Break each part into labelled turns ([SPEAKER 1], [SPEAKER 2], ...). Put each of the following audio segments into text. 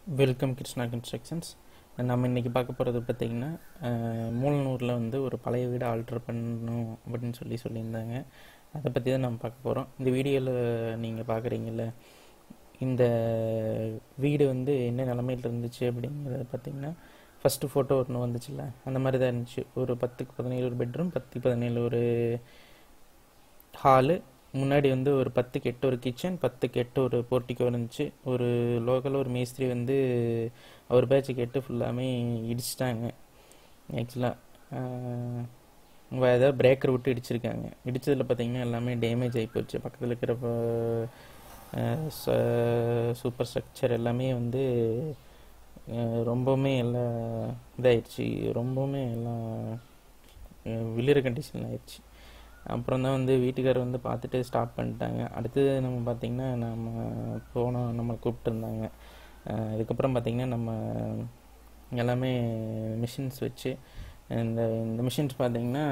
[SPEAKER 1] Welcome Krishna constructions நம்ம இன்றைக்கி பார்க்க போகிறது பார்த்திங்கன்னா மூலனூரில் வந்து ஒரு பழைய வீடு ஆல்ட்ரு பண்ணணும் அப்படின்னு சொல்லி சொல்லியிருந்தாங்க அதை பற்றி தான் நம்ம பார்க்க போகிறோம் இந்த வீடியோவில் நீங்கள் பார்க்குறீங்கல்ல இந்த வீடு வந்து என்ன நிலமையில் இருந்துச்சு அப்படிங்கிறத பார்த்தீங்கன்னா ஃபஸ்ட்டு ஃபோட்டோ ஒன்று வந்துச்சுல்ல அந்த மாதிரி தான் இருந்துச்சு ஒரு பத்துக்கு பதினேழு ஒரு பெட்ரூம் பத்துக்கு பதினேழு ஒரு ஹாலு முன்னாடி வந்து ஒரு பத்துக்கு எட்டு ஒரு கிச்சன் பத்துக்கு எட்டு ஒரு போர்ட்டிக்கோ இருந்துச்சு ஒரு லோக்கலில் ஒரு மேஸ்திரி வந்து அவர் பேட்சுக்கு எட்டு ஃபுல்லாமே இடிச்சிட்டாங்க ஆக்சுவலாக ஏதாவது பிரேக்கர் விட்டு இடிச்சிருக்காங்க இடித்ததில் பார்த்தீங்கன்னா எல்லாமே டேமேஜ் ஆகி போச்சு பக்கத்தில் இருக்கிற சூப்பர் ஸ்ட்ரக்சர் எல்லாமே வந்து ரொம்பவுமே எல்லாம் இதாயிடுச்சு ரொம்பவுமே எல்லாம் விழுற கண்டிஷன் ஆயிடுச்சு அப்புறம் தான் வந்து வீட்டுக்காரர் வந்து பார்த்துட்டு ஸ்டாப் பண்ணிட்டாங்க அடுத்தது நம்ம பார்த்திங்கன்னா நம்ம போனோம் நம்ம கூப்பிட்டுருந்தாங்க அதுக்கப்புறம் பார்த்திங்கன்னா நம்ம எல்லாமே மிஷின்ஸ் வச்சு இந்த இந்த மிஷின்ஸ் பார்த்திங்கன்னா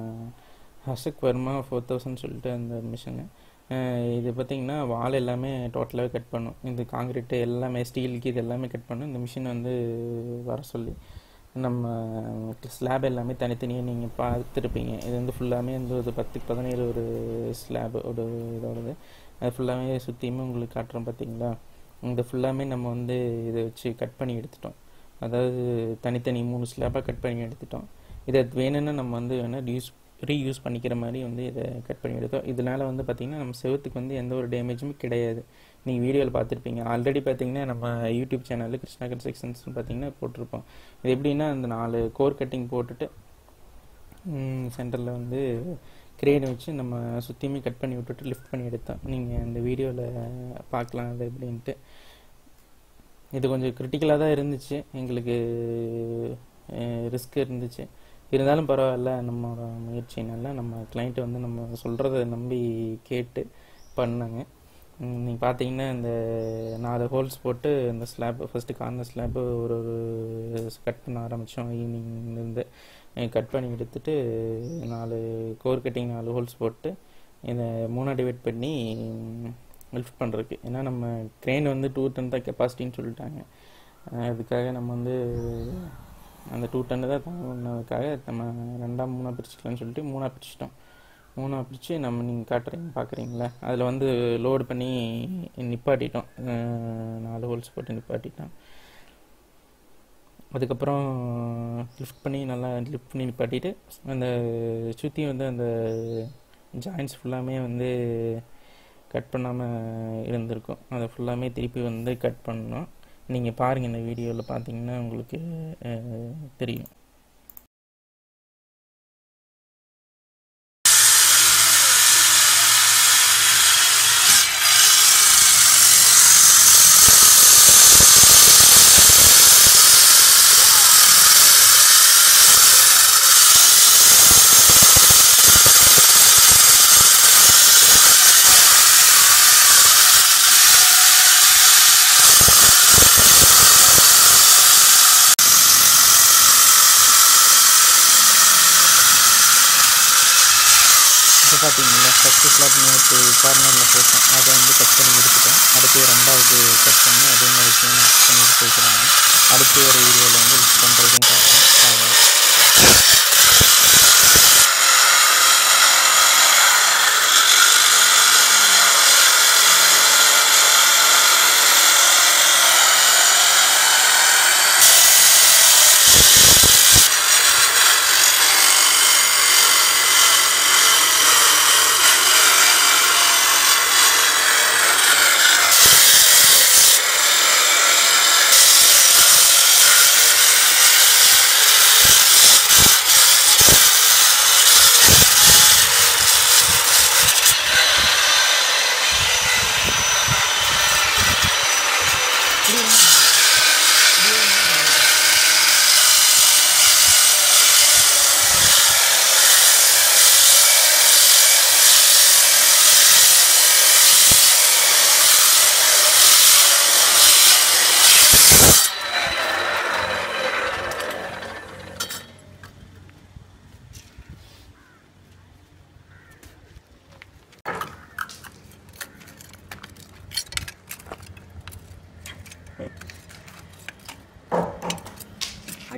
[SPEAKER 1] ஹசக் வர்மா ஃபோர் தௌசண்ட் சொல்லிட்டு அந்த மிஷினு இது பார்த்திங்கன்னா வால் எல்லாமே டோட்டலாகவே கட் பண்ணும் இந்த காங்கிரீட்டு எல்லாமே ஸ்டீலுக்கு இது எல்லாமே கட் பண்ணும் இந்த மிஷின் வந்து வர சொல்லி நம்ம ஸ்லாப் எல்லாமே தனித்தனியாக நீங்கள் பார்த்துருப்பீங்க இது வந்து ஃபுல்லாமே வந்து ஒரு பத்துக்கு பதினேழு ஒரு ஸ்லாப் ஒரு இதோடது அது ஃபுல்லாமே சுற்றியுமே உங்களுக்கு காட்டுறோம் பார்த்தீங்களா இந்த ஃபுல்லாமே நம்ம வந்து இதை வச்சு கட் பண்ணி எடுத்துட்டோம் அதாவது தனித்தனி மூணு ஸ்லாப்பாக கட் பண்ணி எடுத்துட்டோம் இதை வேணும்னா நம்ம வந்து வேணால் யூஸ் ரீயூஸ் பண்ணிக்கிற மாதிரி வந்து இதை கட் பண்ணி எடுத்தோம் இதனால் வந்து பார்த்திங்கன்னா நம்ம செவத்துக்கு வந்து எந்த ஒரு டேமேஜுமே கிடையாது நீங்கள் வீடியோவில் பார்த்துருப்பீங்க ஆல்ரெடி பார்த்தீங்கன்னா நம்ம யூடியூப் சேனலில் கிருஷ்ணா கன்ஸ்ட்ரக்ஷன்ஸ் பார்த்தீங்கன்னா போட்டிருப்போம் இது எப்படின்னா அந்த நாலு கோர் கட்டிங் போட்டுட்டு சென்டரில் வந்து கிரேன் வச்சு நம்ம சுற்றியுமே கட் பண்ணி விட்டுட்டு லிஃப்ட் பண்ணி எடுத்தோம் நீங்கள் இந்த வீடியோவில் பார்க்கலாம் அது எப்படின்ட்டு இது கொஞ்சம் கிரிட்டிக்கலாக தான் இருந்துச்சு எங்களுக்கு ரிஸ்க் இருந்துச்சு இருந்தாலும் பரவாயில்ல நம்மளோட முயற்சினால நம்ம கிளைண்ட்டு வந்து நம்ம சொல்கிறத நம்பி கேட்டு பண்ணாங்க நீங்கள் பார்த்தீங்கன்னா இந்த நாலு ஹோல்ஸ் போட்டு இந்த ஸ்லாப் ஃபஸ்ட்டு கார்னர் ஸ்லாப்பு ஒரு ஒரு கட் பண்ண ஆரம்பித்தோம் ஈவினிங்லேருந்து கட் பண்ணி எடுத்துட்டு நாலு கோர் கட்டிங் நாலு ஹோல்ஸ் போட்டு இதை மூணாக டிவைட் பண்ணி லிஃப்ட் பண்ணுறதுக்கு ஏன்னா நம்ம ட்ரெயின் வந்து டூ டன் தான் கெப்பாசிட்டின்னு சொல்லிட்டாங்க அதுக்காக நம்ம வந்து அந்த டூ டன்னு தான் தாங்கினதுக்காக நம்ம ரெண்டாம் மூணாக பிரிச்சுக்கலாம்னு சொல்லிட்டு மூணாக பிரிச்சிட்டோம் மூணாக பிரித்து நம்ம நீங்கள் காட்டுறீங்க பார்க்குறீங்களா அதில் வந்து லோடு பண்ணி நிப்பாட்டிட்டோம் நாலு ஹோல்ஸ் போட்டு நிப்பாட்டிட்டோம் அதுக்கப்புறம் லிஃப்ட் பண்ணி நல்லா லிஃப்ட் பண்ணி நிப்பாட்டிட்டு அந்த சுற்றி வந்து அந்த ஜாயின்ஸ் ஃபுல்லாமே வந்து கட் பண்ணாமல் இருந்திருக்கும் அதை ஃபுல்லாமே திருப்பி வந்து கட் பண்ணோம் நீங்கள் பாருங்கள் இந்த வீடியோவில் பார்த்தீங்கன்னா உங்களுக்கு தெரியும் இப்போ பார்த்தீங்களா ஃபஸ்ட்டு ஸ்லாப் நேற்று கார்னரில் போட்டோம் அதை வந்து கட் பண்ணி எடுத்துட்டோம் அடுத்து ரெண்டாவது கட் பண்ணி அதே மாதிரி சேம் பண்ணிட்டு போய்க்கிறாங்க அடுத்து ஒரு வீடியோவில் வந்து லிஸ்ட் பண்ணுறதும் காரணம்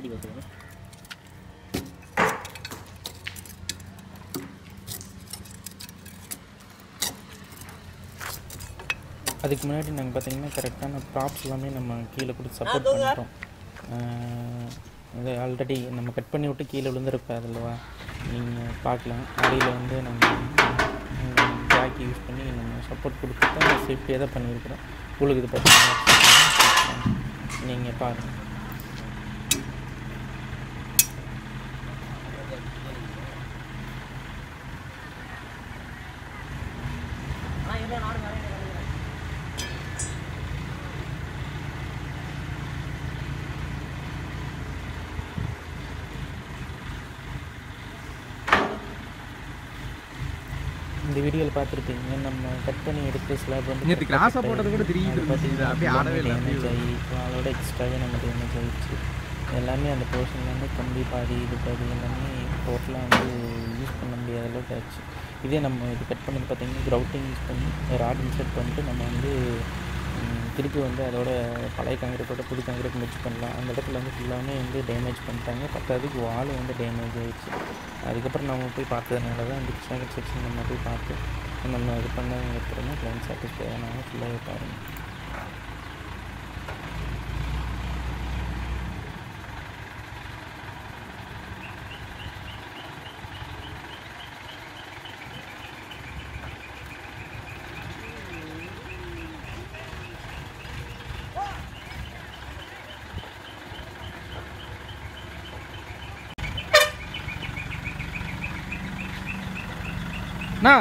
[SPEAKER 2] அடி வச்சுக்கணும்
[SPEAKER 1] அதுக்கு முன்னாடி நாங்கள் பார்த்தீங்கன்னா கரெக்டான ப்ராப்ஸ் எல்லாமே நம்ம கீழே கொடுத்து சப்போர்ட் பண்ணிட்டோம் இது ஆல்ரெடி நம்ம கட் பண்ணி விட்டு கீழே விழுந்திருக்காது அல்லவா நீங்கள் பார்க்கலாம் அடியில் வந்து நம்ம ஜாக்கி யூஸ் பண்ணி நம்ம சப்போர்ட் கொடுத்து தான் சேஃப்டியாக தான் பண்ணியிருக்கிறோம் உங்களுக்கு இது பார்த்தீங்கன்னா நீங்கள் பாருங்கள்
[SPEAKER 2] ஆ இல்லை நானும் வரேன்
[SPEAKER 1] இந்த வீடியோவில் பார்த்துருப்பீங்க நம்ம கட் பண்ணி எடுத்த ஸ்லாப் வந்து
[SPEAKER 3] நேத்து cross ஆ போட்டது கூட தெரியுது
[SPEAKER 1] அது
[SPEAKER 3] இருந்துச்சு.
[SPEAKER 1] பார்த்தீங்கன்னா
[SPEAKER 3] அப்படியே ஆடவே இல்லை,
[SPEAKER 1] டேமேஜ்
[SPEAKER 3] அப்படியே
[SPEAKER 1] ஆகி அதோட எக்ஸ்ட்ராவே நம்ம டேமேஜ் ஆகிடுச்சு எல்லாமே அந்த போர்ஷன்லேருந்து கம்பி பாதி இது பாதி எல்லாமே டோட்டலாக வந்து யூஸ் பண்ண முடியாத அளவுக்கு ஆச்சு இதே நம்ம இது கட் பண்ணது பார்த்தீங்கன்னா க்ரௌட்டிங் யூஸ் பண்ணி ராட் இன்சர்ட் பண்ணிட்டு நம்ம வந்து ம், திருப்பி வந்து அதோட பழைய காங்கிரீட்டோட புது காங்கிரீட் மிக்ஸ் பண்ணலாம் அந்த இடத்துல வந்து ஃபுல்லாமே வந்து டேமேஜ் பண்ணிட்டாங்க பத்தாவதுக்கு வால் வந்து டேமேஜ் ஆயிடுச்சு அதுக்கப்புறம் நம்ம போய் பார்த்ததுனால தான் அந்த கிருஷ்ணகிரி செக்ஷன் நம்ம போய் பார்த்து நம்ம இது பண்ணதுக்கு அப்புறம் தான் கிளைண்ட் சாட்டிஸ்ஃபை ஆனாங்க ஃபுல்லாகவே பாருங்கள்
[SPEAKER 3] அண்ணா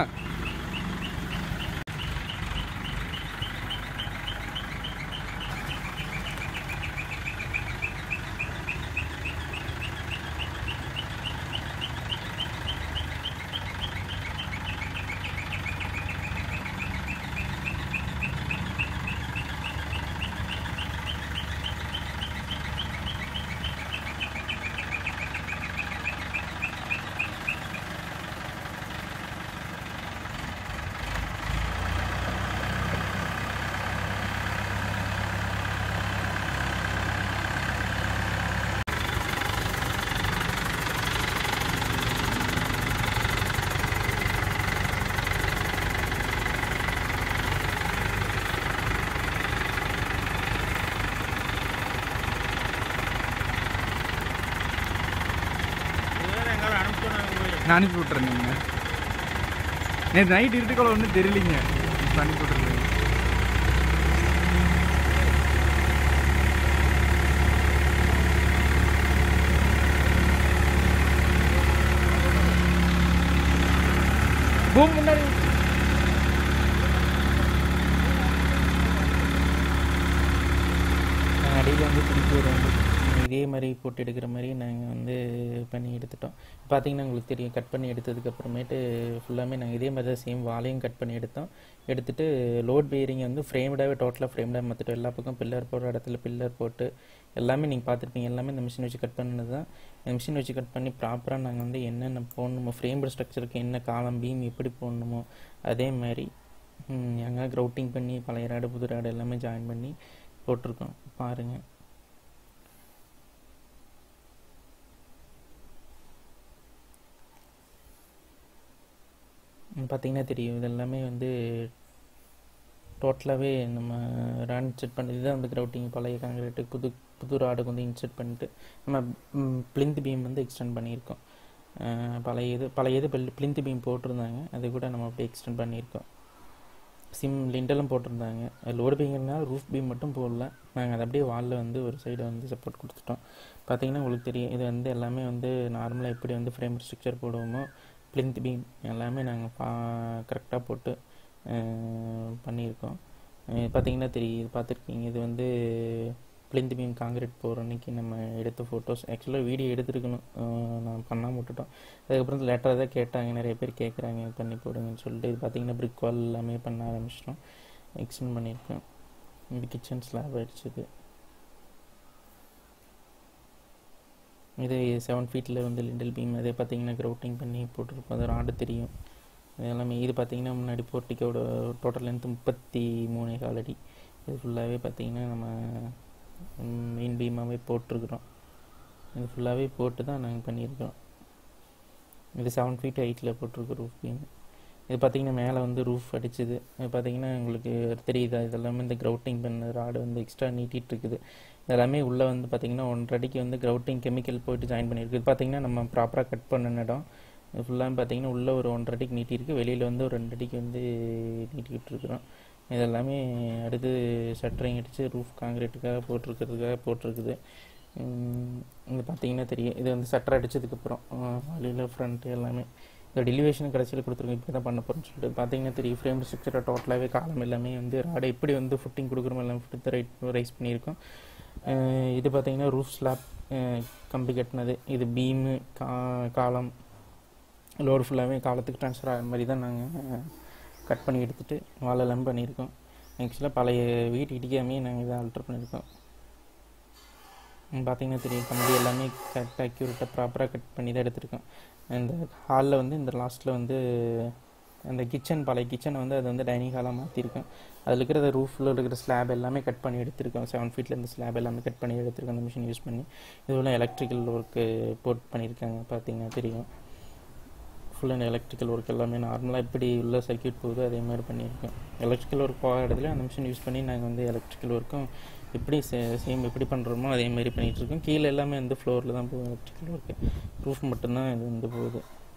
[SPEAKER 3] நான் அனுப்பி விட்டுறேன் நீங்கள் நேற்று நைட் இருட்டுக்குள்ள ஒன்றும் தெரியலிங்க இப்போ அனுப்பி விட்டுருங்க பூம் முன்னாடி
[SPEAKER 1] நாங்கள் அடியில் வந்து திருப்பி ஒரு வந்து இதே மாதிரி போட்டு எடுக்கிற மாதிரி நாங்கள் வந்து பண்ணி எடுத்துட்டோம் பார்த்தீங்கன்னா உங்களுக்கு தெரியும் கட் பண்ணி எடுத்ததுக்கு அப்புறமேட்டு ஃபுல்லாமே நாங்கள் இதே மாதிரி தான் சேம் வாலையும் கட் பண்ணி எடுத்தோம் எடுத்துட்டு லோட் பேரிங் வந்து ஃப்ரேம்டாகவே டோட்டலாக ஃப்ரேம்டாக மாற்றிட்டோம் எல்லா பக்கம் பில்லர் போடுற இடத்துல பில்லர் போட்டு எல்லாமே நீங்கள் பார்த்துருப்பீங்க எல்லாமே இந்த மிஷின் வச்சு கட் பண்ணது தான் இந்த மிஷின் வச்சு கட் பண்ணி ப்ராப்பராக நாங்கள் வந்து என்னென்ன போடணுமோ ஃப்ரேம் ஸ்ட்ரக்சருக்கு என்ன காலம் பீம் எப்படி போடணுமோ அதே மாதிரி எங்கே க்ரௌட்டிங் பண்ணி பழைய ராடு புது ராடு எல்லாமே ஜாயின் பண்ணி போட்டிருக்கோம் பாருங்கள் பார்த்தீங்கன்னா தெரியும் இது எல்லாமே வந்து டோட்டலாகவே நம்ம ராட் இன்செட் பண்ணி இதுதான் வந்து க்ரௌட்டிங் பழைய காங்கிரீட்டு புது புது ராடுக்கு வந்து இன்செட் பண்ணிட்டு நம்ம பிளிந்த் பீம் வந்து எக்ஸ்டெண்ட் பண்ணியிருக்கோம் அஹ் பழைய இது பழைய இது பிளிந்த் பீம் போட்டிருந்தாங்க அது கூட நம்ம அப்படியே எக்ஸ்டெண்ட் பண்ணியிருக்கோம் சிம் லிண்டலும் போட்டிருந்தாங்க லோடு பீங்கிறதுனால ரூஃப் பீம் மட்டும் போடல நாங்கள் அதை அப்படியே வாலில் வந்து ஒரு சைடு வந்து சப்போர்ட் கொடுத்துட்டோம் பார்த்தீங்கன்னா உங்களுக்கு தெரியும் இது வந்து எல்லாமே வந்து நார்மலாக எப்படி வந்து ஃப்ரேம் ஸ்ட்ரக்சர் போடுவோமோ பிளிந்த் பீம் எல்லாமே நாங்கள் பா கரெக்டாக போட்டு அஹ், பண்ணியிருக்கோம் அஹ் பார்த்தீங்கன்னா தெரியும் இது பார்த்துருக்கீங்க இது வந்து பிளிந்த் பீம் காங்கிரீட் போகிற அன்னைக்கு நம்ம எடுத்த ஃபோட்டோஸ் ஆக்சுவலாக வீடியோ எடுத்துருக்கணும் அஹ், நான் பண்ணாமல் விட்டுட்டோம் அதுக்கப்புறம் லேட்டராக தான் கேட்டாங்க நிறைய பேர் கேட்குறாங்க இது பண்ணி போடுங்கன்னு சொல்லிட்டு இது பார்த்தீங்கன்னா பிரிக் வால் எல்லாமே பண்ண ஆரம்பிச்சிட்டோம் எக்ஸ்டெண்ட் பண்ணியிருக்கோம் இது கிச்சன் ஸ்லாப் அடிச்சது இது செவன் ஃபீட்டில் வந்து லிண்டில் பீம் அதே பார்த்தீங்கன்னா க்ரௌட்டிங் பண்ணி போட்டிருப்போம் அது ராடு தெரியும் இது எல்லாமே இது பார்த்தீங்கன்னா முன்னாடி போர்ட்டிக்கோட டோட்டல் லென்த் முப்பத்தி மூணே கால் அடி இது ஃபுல்லாகவே பார்த்தீங்கன்னா நம்ம மெயின் பீமாகவே போட்டிருக்கிறோம் இது ஃபுல்லாகவே போட்டு தான் நாங்கள் பண்ணியிருக்கிறோம் இது செவன் ஃபீட் ஹைட்டில் போட்டிருக்கு ரூஃப் பீம் இது பார்த்தீங்கன்னா மேலே வந்து ரூஃப் அடிச்சுது இது பார்த்தீங்கன்னா உங்களுக்கு தெரியுதா இதெல்லாமே இந்த கிரவுட்டிங் பண்ண ராடு வந்து எக்ஸ்ட்ரா நீட்டிகிட்டு இருக்குது இதெல்லாமே உள்ளே வந்து பார்த்தீங்கன்னா ஒன்றரை அடிக்கு வந்து கிரவுட்டிங் கெமிக்கல் போயிட்டு ஜாயின் பண்ணியிருக்கு இது பார்த்தீங்கன்னா நம்ம ப்ராப்பராக கட் பண்ண இடம் இது ஃபுல்லாக பார்த்தீங்கன்னா உள்ளே ஒரு ஒன்றரை அடிக்கு நீட்டியிருக்கு வெளியில் வந்து ஒரு ரெண்டு அடிக்கு வந்து நீட்டிக்கிட்டு இருக்கிறோம் இதெல்லாமே அடுத்து ஷட்டரிங் அடித்து ரூஃப் காங்கிரீட்டுக்காக போட்டிருக்கிறதுக்காக போட்டிருக்குது உம், இது பார்த்தீங்கன்னா தெரியும் இது வந்து சட்டர் அடித்ததுக்கப்புறம் வழியில் ஃப்ரண்ட் எல்லாமே இந்த டெலிவேஷன் கடைசியில் கொடுத்துருக்கோம் இப்படி தான் பண்ண போகிறோம்னு சொல்லிட்டு பார்த்தீங்கன்னா தெரியும் ஃப்ரேம் ஸ்ட்ரக்சரை டோட்டலாகவே காலம் எல்லாமே வந்து ராடை எப்படி வந்து ஃபுட்டிங் கொடுக்குறோமோ எல்லாம் ஃபுட்டு ரைட் ரைஸ் பண்ணியிருக்கோம் அஹ் இது பார்த்தீங்கன்னா ரூஃப் ஸ்லாப் கம்பி கட்டினது இது பீமு கா காலம் லோடு ஃபுல்லாகவே காலத்துக்கு ட்ரான்ஸ்ஃபர் ஆகிற மாதிரி தான் நாங்கள் கட் பண்ணி எடுத்துகிட்டு வாழெல்லாம் பண்ணியிருக்கோம் ஆக்சுவலாக பழைய வீட்டு இடிக்காமே நாங்கள் இதை ஆல்ட்ரு பண்ணியிருக்கோம் ம், பார்த்தீங்கன்னா தெரியும் கம்பி எல்லாமே கரெக்டாக அக்யூரேட்டாக ப்ராப்பராக கட் பண்ணி தான் எடுத்திருக்கோம் இந்த ஹாலில் வந்து இந்த லாஸ்ட்டில் வந்து அந்த கிச்சன் பழைய கிச்சனை வந்து அது வந்து டைனிங் ஹாலாக மாற்றிருக்கோம் அதில் இருக்கிற ரூஃபில் இருக்கிற ஸ்லாப் எல்லாமே கட் பண்ணி எடுத்திருக்கோம் செவன் ஃபீட்டில் இந்த ஸ்லாப் எல்லாமே கட் பண்ணி எடுத்திருக்கோம் அந்த மிஷின் யூஸ் பண்ணி இதுவெல்லாம் எலக்ட்ரிக்கல் ஒர்க்கு போட் பண்ணியிருக்காங்க பார்த்தீங்கன்னா தெரியும் ஃபுல் அண்ட் எலக்ட்ரிக்கல் ஒர்க் எல்லாமே நார்மலாக எப்படி உள்ள சர்க்யூட் போகுதோ அதே மாதிரி பண்ணியிருக்கோம் எலக்ட்ரிக்கல் ஒர்க் போகிற இடத்துல அந்த மிஷின் யூஸ் பண்ணி நாங்கள் வந்து எலக்ட்ரிக்கல் ஒர்க்கும் எப்படி சேம் எப்படி பண்ணுறோமோ அதே மாதிரி பண்ணிகிட்டு இருக்கோம் கீழே எல்லாமே வந்து ஃப்ளோரில் தான் போகும் எலக்ட்ரிக்கல் ஒர்க்கு ரூஃப் மட்டும்தான் இது வந்து போகுது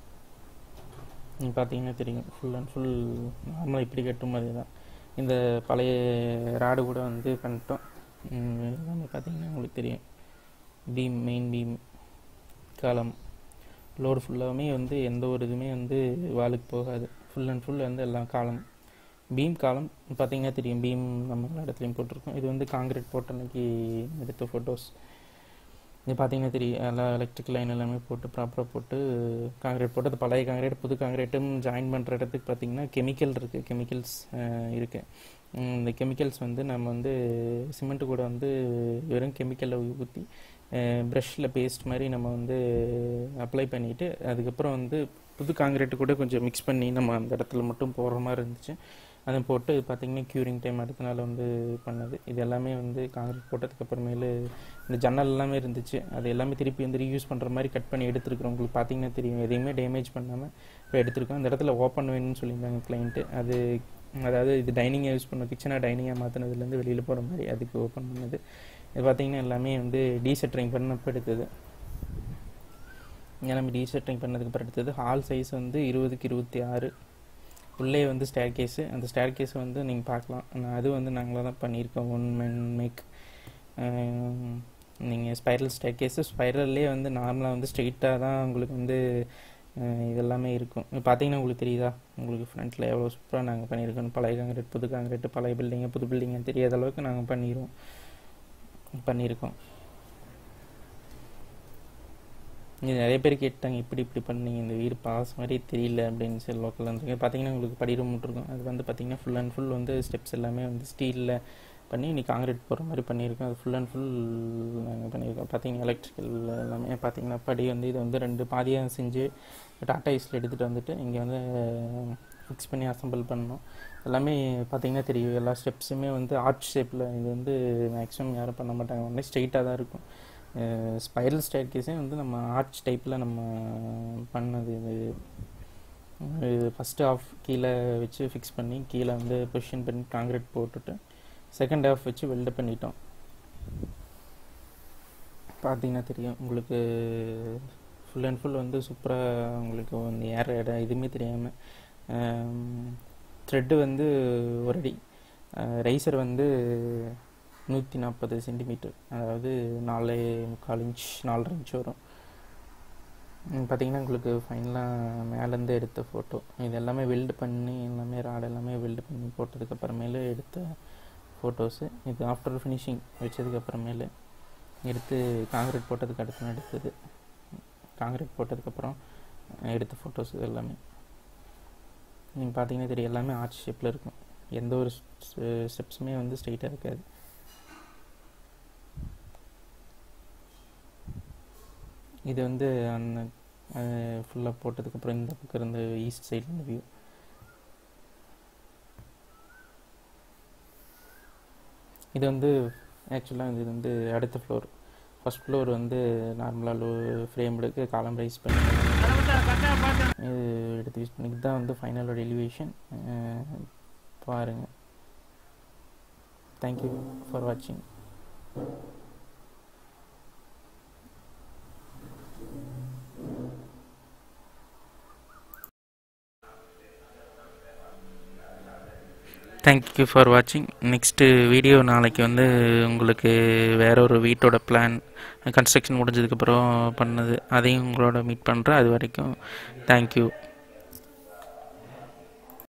[SPEAKER 1] நீங்கள் பார்த்தீங்கன்னா தெரியும் ஃபுல் அண்ட் ஃபுல் நார்மலாக இப்படி கட்டும் அதே தான் இந்த பழைய ராடு கூட வந்து பண்ணிட்டோம் ம், எல்லாமே பார்த்தீங்கன்னா உங்களுக்கு தெரியும் beam main beam column load ஃபுல்லாகவுமே வந்து எந்த ஒரு இதுவுமே வந்து வாலுக்கு போகாது ஃபுல் அண்ட் ஃபுல் வந்து எல்லாம் காலம் பீம் காலம் பார்த்தீங்கன்னா தெரியும் பீம் நம்ம எல்லா இடத்துலையும் போட்டிருக்கோம் இது வந்து காங்கிரீட் போட்ட அன்னைக்கு எடுத்த ஃபோட்டோஸ் இது பார்த்தீங்கன்னா தெரியும் எல்லாம் எலக்ட்ரிக் லைன் எல்லாமே போட்டு ப்ராப்பராக போட்டு காங்கிரீட் போட்டு அது பழைய காங்கிரீட் புது காங்கிரீட்டும் ஜாயின் பண்ணுற இடத்துக்கு பார்த்தீங்கன்னா கெமிக்கல் இருக்குது கெமிக்கல்ஸ் இருக்குது இந்த கெமிக்கல்ஸ் வந்து நம்ம வந்து சிமெண்ட்டு கூட வந்து வெறும் கெமிக்கலை ஊற்றி ப்ரஷ்ஷில் பேஸ்ட் மாதிரி நம்ம வந்து அப்ளை பண்ணிவிட்டு அதுக்கப்புறம் வந்து புது காங்கிரீட்டு கூட கொஞ்சம் மிக்ஸ் பண்ணி நம்ம அந்த இடத்துல மட்டும் போடுற மாதிரி இருந்துச்சு அதை போட்டு பார்த்தீங்கன்னா க்யூரிங் டைம் அடுத்த நாள் வந்து பண்ணது இது எல்லாமே வந்து காங்கிரீட் போட்டதுக்கு அப்புறமேலு இந்த ஜன்னல் எல்லாமே இருந்துச்சு அது எல்லாமே திருப்பி வந்து ரீயூஸ் பண்ணுற மாதிரி கட் பண்ணி எடுத்துருக்குறோம் உங்களுக்கு பார்த்தீங்கன்னா தெரியும் எதையுமே டேமேஜ் பண்ணாமல் இப்போ எடுத்திருக்கோம் அந்த இடத்துல ஓப்பன் வேணும்னு சொல்லியிருந்தாங்க கிளைண்ட்டு அது அதாவது இது டைனிங்கை யூஸ் பண்ண கிச்சனாக டைனிங்காக மாற்றினதுலேருந்து வெளியில் போகிற மாதிரி அதுக்கு ஓப்பன் பண்ணது இது பார்த்தீங்கன்னா எல்லாமே வந்து டீசெட்ரிங் பண்ணப்போ எடுத்தது எல்லாமே டீசெட்ரிங் பண்ணதுக்கு அப்புறம் எடுத்தது ஹால் சைஸ் வந்து இருபதுக்கு இருபத்தி ஆறு உள்ளே வந்து ஸ்டேர் கேஸு அந்த ஸ்டேர் கேஸ் வந்து நீங்கள் பார்க்கலாம் நான் அது வந்து நாங்களாக தான் பண்ணியிருக்கோம் ஒன் மென் மேக் நீங்கள் ஸ்பைரல் ஸ்டேர் கேஸு ஸ்பைரல்லே வந்து நார்மலாக வந்து ஸ்ட்ரெயிட்டாக தான் உங்களுக்கு வந்து அஹ், இதெல்லாமே இருக்கும் இப்போ பார்த்தீங்கன்னா உங்களுக்கு தெரியுதா உங்களுக்கு ஃப்ரண்ட்டில் எவ்வளோ சூப்பராக நாங்கள் பண்ணியிருக்கோம் பழைய காங்கிரீட் புது காங்கிரீட் பழைய பில்டிங்கு புது பில்டிங்கு தெரியாத அளவுக்கு நாங்கள் பண்ணிடுவோம் பண்ணியிருக்கோம் இது நிறைய பேர் கேட்டாங்க இப்படி இப்படி பண்ணீங்க இந்த வீடு பாஸ் மாதிரி தெரியல அப்படின்னு சொல்லி லோக்கலில் வந்து பார்த்தீங்கன்னா உங்களுக்கு படிரூம் இருக்கும் அது வந்து பார்த்தீங்கன்னா ஃபுல் அண்ட் ஃபுல் வந்து ஸ்டெப்ஸ் எல்லாமே வந்து ஸ்டீலில் பண்ணி இன்னைக்கு காங்கிரீட் போடுற மாதிரி பண்ணியிருக்கோம் அது ஃபுல் அண்ட் ஃபுல் நாங்கள் பண்ணியிருக்கோம் பார்த்தீங்கன்னா எலக்ட்ரிக்கல் எல்லாமே பார்த்தீங்கன்னா படி வந்து இது வந்து ரெண்டு பாதியாக செஞ்சு டாட்டா ஐஸில் எடுத்துகிட்டு வந்துட்டு இங்கே வந்து ஃபிக்ஸ் பண்ணி அசம்பிள் பண்ணோம் எல்லாமே பார்த்தீங்கன்னா தெரியும் எல்லா ஸ்டெப்ஸுமே வந்து ஆர்ச் ஷேப்பில் இது வந்து மேக்ஸிமம் யாரும் பண்ண மாட்டாங்க உடனே ஸ்ட்ரெயிட்டாக தான் இருக்கும் ஸ்பைரல் ஸ்டைல் கேஸே வந்து நம்ம ஆர்ச் டைப்பில் நம்ம பண்ணது இது இது ஃபஸ்ட்டு ஆஃப் கீழே வச்சு ஃபிக்ஸ் பண்ணி கீழே வந்து பொசிஷன் பண்ணி காங்கிரீட் போட்டுட்டு செகண்ட் ஹாஃப் வச்சு வெல்டு பண்ணிட்டோம் பார்த்தீங்கன்னா தெரியும் உங்களுக்கு ஃபுல் அண்ட் ஃபுல் வந்து சூப்பராக உங்களுக்கு வந்து ஏற இடம் எதுவுமே தெரியாமல் த்ரெட்டு வந்து ஒரு அடி ரைசர் வந்து நூற்றி நாற்பது சென்டிமீட்டர் அதாவது நாலே முக்கால் இன்ச் நாலரை இன்ச் வரும் ம், பார்த்தீங்கன்னா உங்களுக்கு ஃபைனலாக மேலேருந்து எடுத்த ஃபோட்டோ இது எல்லாமே வெல்டு பண்ணி எல்லாமே ராட் எல்லாமே வெல்டு பண்ணி போட்டதுக்கப்புறமேலு எடுத்த ஃபோட்டோஸு இது ஆஃப்டர் ஃபினிஷிங் வச்சதுக்கப்புறமேலு எடுத்து காங்கிரீட் போட்டதுக்கு அடுத்து எடுத்தது காங்கிரீட் போட்டதுக்கப்புறம் எடுத்த ஃபோட்டோஸ் இது எல்லாமே நீங்கள் பார்த்தீங்கன்னா தெரியும் எல்லாமே ஆர்ச் ஷேப்பில் இருக்கும் எந்த ஒரு ஸ்டெப்ஸுமே வந்து ஸ்ட்ரெயிட்டாக இருக்காது இது வந்து அந்த ஃபுல்லாக போட்டதுக்கப்புறம் இந்த பக்கம் இருந்த ஈஸ்ட் சைடில் இருந்த வியூ இது வந்து ஆக்சுவலாக இது வந்து அடுத்த ஃப்ளோர் ஃபஸ்ட் ஃப்ளோர் வந்து நார்மலாக லோ ஃப்ரேம் எடுக்க காலம் ரைஸ் பண்ணி இது எடுத்து யூஸ் பண்ணி இதுதான் வந்து ஃபைனலோட எலிவேஷன் பாருங்கள் தேங்க்யூ ஃபார் வாட்சிங் தேங்க்யூ ஃபார் வாட்சிங் நெக்ஸ்ட்டு வீடியோ நாளைக்கு வந்து உங்களுக்கு வேற ஒரு வீட்டோட பிளான் கன்ஸ்ட்ரக்ஷன் முடிஞ்சதுக்கப்புறம் பண்ணது அதையும் உங்களோட மீட் பண்ணுறேன் அது வரைக்கும் தேங்க்யூ